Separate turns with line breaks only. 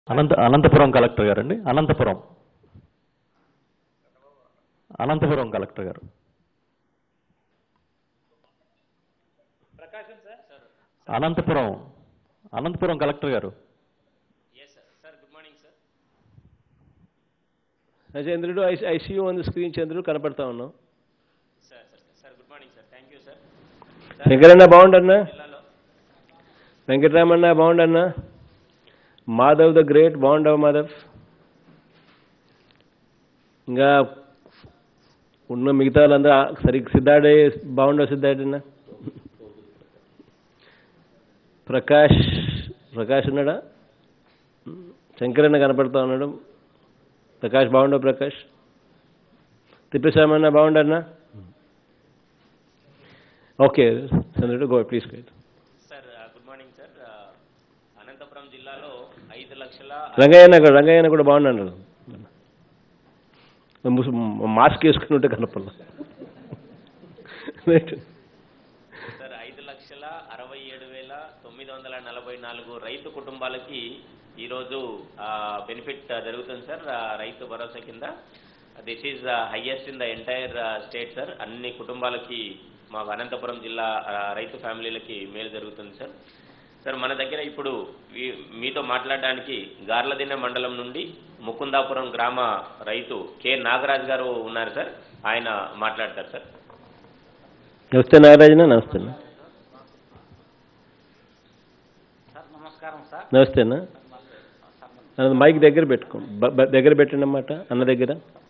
అనంత Anantapuram collector గారండి Anantapuram Anantapuram collector గారు
Prakasam sir sir
Anantapuram Anantapuram collector గారు
yes sir sir good morning sir
చంద్రుడు I I see on the screen చంద్రుడు కనపడతా ఉన్నాం
sir sir sir good morning sir thank you sir
Venkatanna బాగుండన్నా
జిల్లాలో
వెంకటరామన్న బాగుండన్నా మాధవ్ ద గ్రేట్ బాగుండవు మాధవ్ ఇంకా ఉన్న మిగతా వాళ్ళందరూ ఆ- సరిగ్గా సిద్ధాడే బాగుండవు సిద్ధాడన్నా ప్రకాష్ ప్రకాష్ ఉన్నాడా శంకరన్న కనపడతా ఉన్నాడు ప్రకాష్ బాగుండవు ప్రకాష్ తిప్పేశామన్నా బాగుండన్నా ఓకే చంద్రుడు go please go
sir good morning sir Anantapuram జిల్లాలో ఐదు లక్షల
రంగయ్యన్న కూడా రంగయ్యన్న కూడా బాగున్నాడు ముసు- మాస్క్ వేసుకుని ఉంటే కనపడ
సార్ ఐదు లక్షల అరవై ఏడు వేల తొమ్మిది వందల నలభై నాలుగు రైతు కుటుంబాలకి ఈరోజు బెనిఫిట్ జరుగుతుంది సార్ ఆ, రైతు భరోసా కింద this is highest in the entire state sir అన్ని కుటుంబాలకి మాకు అనంతపురం జిల్లా ఆ, రైతు ఫ్యామిలీలకి మేలు జరుగుతుంది సార్ సార్ మన దగ్గర ఇప్పుడు ఈ- మీతో మాట్లాడడానికి గార్లదిన్నె మండలం నుండి ముకుందాపురం గ్రామ రైతు కె నాగరాజ్ గారు ఉన్నారు సార్ ఆయన మాట్లాడతారు సార్
నమస్తే నాగరాజన నమస్తే అన్న.
సార్ నమస్కారం సార్
నమస్తే అన్న అన్న మైక్ దగ్గర పెట్టుకో బ- బ- దగ్గర పెట్టండి అన్నమాట అన్న దగ్గర